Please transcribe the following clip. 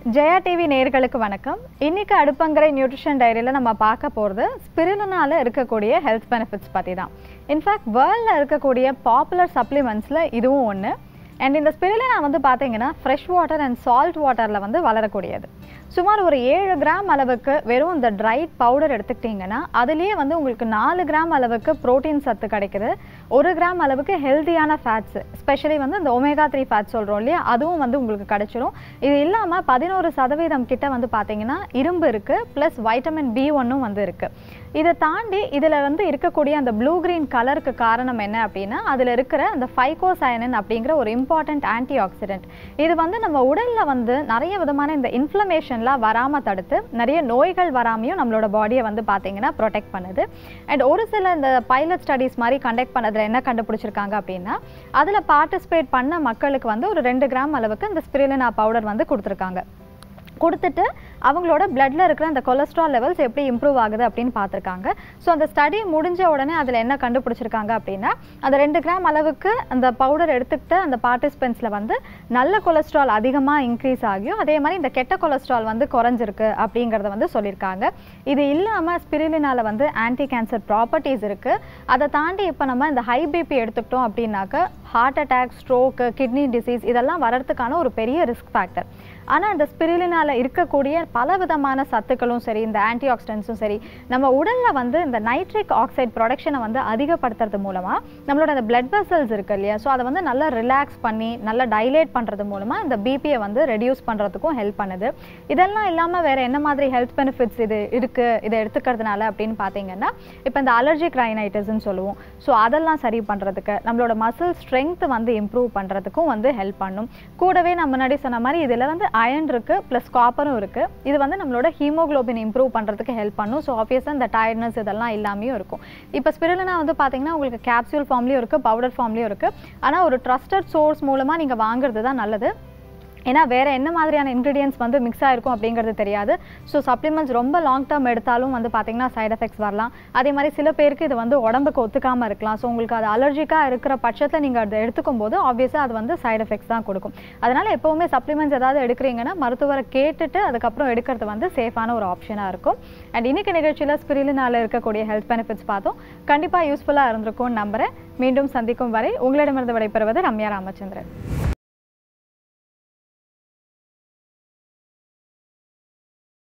Jaya TV நேயர்களுக்கு வணக்கம் இன்னைக்கு அடுப்பங்கரை நியூட்ரிஷன் டைரியில் நம்ம பார்க்க போகிறது ஸ்பிருலினால இருக்கக்கூடிய ஹெல்த் பெனிஃபிட்ஸ் பற்றி தான் இன்ஃபேக்ட் வேர்ல்டில் இருக்கக்கூடிய பாப்புலர் சப்ளிமெண்ட்ஸில் இதுவும் ஒன்று அண்ட் இந்த ஸ்பிருலினா வந்து பார்த்தீங்கன்னா ஃப்ரெஷ் வாட்டர் அண்ட் சால்ட் வாட்டரில் வந்து வளரக்கூடியது சுமார் ஒரு ஏழு கிராம் அளவுக்கு வெறும் இந்த ட்ரைட் பவுடர் எடுத்துக்கிட்டிங்கன்னா அதுலேயே வந்து உங்களுக்கு நாலு கிராம் அளவுக்கு புரோட்டீன் சத்து கிடைக்குது ஒரு கிராம் அளவுக்கு ஹெல்த்தியான ஃபேட்ஸ் ஸ்பெஷலி வந்து இந்த ஒமேகா த்ரீ ஃபேட்ஸ் சொல்கிறோம் இல்லையா அதுவும் வந்து உங்களுக்கு கிடைச்சிரும் இது இல்லாமல் பதினோரு சதவீதம் கிட்ட வந்து பார்த்தீங்கன்னா இரும்பு இருக்குது ப்ளஸ் வைட்டமின் பி ஒன்னும் வந்து இருக்குது இதை தாண்டி இதில் வந்து இருக்கக்கூடிய அந்த ப்ளூ green கலருக்கு காரணம் என்ன அப்படின்னா அதில் இருக்கிற அந்த ஃபைகோசயனின் அப்படிங்கிற ஒரு இம்பார்ட்டன்ட் ஆன்டி ஆக்சிடென்ட் இது வந்து நம்ம உடலில் வந்து நிறைய விதமான இந்த இன்ஃப்ளமேஷன்லாம் வராமல் தடுத்து நிறைய நோய்கள் வராமையும் நம்மளோட பாடியை வந்து பார்த்தீங்கன்னா ப்ரொடெக்ட் பண்ணுது அண்ட் ஒரு சில இந்த பைலட் ஸ்டடீஸ் மாதிரி கண்டக்ட் பண்ணதில் என்ன கண்டுபிடிச்சிருக்காங்க அப்படின்னா அதில் பார்ட்டிசிபேட் பண்ண மக்களுக்கு வந்து ஒரு ரெண்டு கிராம் அளவுக்கு இந்த ஸ்பிரிலினா பவுடர் வந்து கொடுத்துருக்காங்க கொடுத்துட்டு அவங்களோட பிளட்ல இருக்கிற அந்த கொலஸ்ட்ரால் லெவல்ஸ் எப்படி இம்ப்ரூவ் ஆகுது அப்படின்னு பார்த்துருக்காங்க ஸோ அந்த ஸ்டடி முடிஞ்ச உடனே அதில் என்ன கண்டுபிடிச்சிருக்காங்க அப்படின்னா அந்த ரெண்டு கிராம் அளவுக்கு அந்த பவுடர் எடுத்துக்கிட்ட அந்த பார்ட்டிசிபென்ட்ஸில் வந்து நல்ல கொலஸ்ட்ரால் அதிகமாக இன்க்ரீஸ் ஆகியும் அதே மாதிரி இந்த கெட்ட கொலஸ்ட்ரால் வந்து குறைஞ்சிருக்கு அப்படிங்கிறத வந்து சொல்லியிருக்காங்க இது இல்லாமல் ஸ்பிரிலினால வந்து ஆன்டி கேன்சர் ப்ராப்பர்ட்டிஸ் இருக்குது அதை தாண்டி இப்போ நம்ம இந்த ஹை பிபி எடுத்துக்கிட்டோம் அப்படின்னாக்க heart attack stroke kidney disease இதெல்லாம் வரதுக்கான ஒரு பெரிய ரிஸ்க் ஃபேக்டர் ஆனால் இந்த ஸ்பிரிலினால இருக்கக்கூடிய பல விதமான சத்துக்களும் சரி இந்த ஆன்டி ஆக்சிடென்ட்ஸும் சரி நம்ம உடலில் வந்து இந்த நைட்ரிக் ஆக்சைடு ப்ரொடக்ஷனை வந்து அதிகப்படுத்துறது மூலமாக நம்மளோட அந்த பிளட் வெசல்ஸ் இருக்கு இல்லையா ஸோ அதை வந்து நல்லா ரிலாக்ஸ் பண்ணி நல்லா டைலேட் பண்ணுறது மூலமாக இந்த பிபியை வந்து ரெடியூஸ் பண்ணுறதுக்கும் ஹெல்ப் பண்ணுது இதெல்லாம் இல்லாமல் வேறு என்ன மாதிரி ஹெல்த் பெனிஃபிட்ஸ் இது இருக்குது இதை எடுத்துக்கிறதுனால அப்படின்னு பார்த்தீங்கன்னா இப்போ இந்த அலர்ஜிக் ரைனைட்டிஸ்ன்னு சொல்லுவோம் ஸோ அதெல்லாம் சரி பண்ணுறதுக்கு நம்மளோட மசில் ஸ்ட்ரென்த் வந்து இம்ப்ரூவ் பண்ணுறதுக்கும் வந்து ஹெல்ப் பண்ணும் கூடவே நான் முன்னாடி சொன்ன மாதிரி இதில் வந்து அயன் இருக்குது ப்ளஸ் காப்பரும் இருக்குது இது வந்து நம்மளோட ஹீமோகுளோபின் இம்ப்ரூவ் பண்ணுறதுக்கு ஹெல்ப் பண்ணும் ஸோ ஆப்வியஸாக இந்த டயர்ட்னஸ் இதெல்லாம் இல்லாமையும் இருக்கும் இப்போ ஸ்பிருலினா வந்து பார்த்தீங்கன்னா உங்களுக்கு கேப்சூல் ஃபார்ம்லேயும் இருக்குது பவுடர் ஃபார்ம்லேயும் இருக்குது ஆனால் ஒரு ட்ரஸ்டட் சோர்ஸ் மூலமாக நீங்கள் வாங்குறது தான் நல்லது ஏன்னா வேறு என்ன மாதிரியான இன்க்ரீடியன்ஸ் வந்து மிக்ஸ் ஆயிருக்கும் அப்படிங்கிறது தெரியாது ஸோ சப்ளிமெண்ட்ஸ் ரொம்ப லாங் டேர்ம் எடுத்தாலும் வந்து பார்த்தீங்கன்னா சைடு எஃபெக்ட்ஸ் வரலாம் அதே மாதிரி சில பேருக்கு இது வந்து உடம்புக்கு ஒத்துக்காமல் இருக்கலாம் ஸோ உங்களுக்கு அது அலர்ஜிக்காக இருக்கிற பட்சத்தில் நீங்கள் அதை எடுத்துக்கும் போது ஆப்வியஸாக அது வந்து சைடு எஃபெக்ட்ஸ் தான் கொடுக்கும் அதனால் எப்போவுமே சப்ளிமெண்ட்ஸ் ஏதாவது எடுக்கிறீங்கன்னா மருத்துவரை கேட்டுட்டு அதுக்கப்புறம் எடுக்கிறது வந்து சேஃபான ஒரு ஆப்ஷனாக இருக்கும் அண்ட் இன்னைக்கு நிகழ்ச்சியில் ஸ்பிரிலினால இருக்கக்கூடிய ஹெல்த் பெனிஃபிட்ஸ் பார்த்தோம் கண்டிப்பாக யூஸ்ஃபுல்லாக இருந்திருக்கும்னு நம்புறேன் மீண்டும் சந்திக்கும் வரை உங்களிடமிருந்து விடைபெறுவது ரம்யா ராமச்சந்திரன்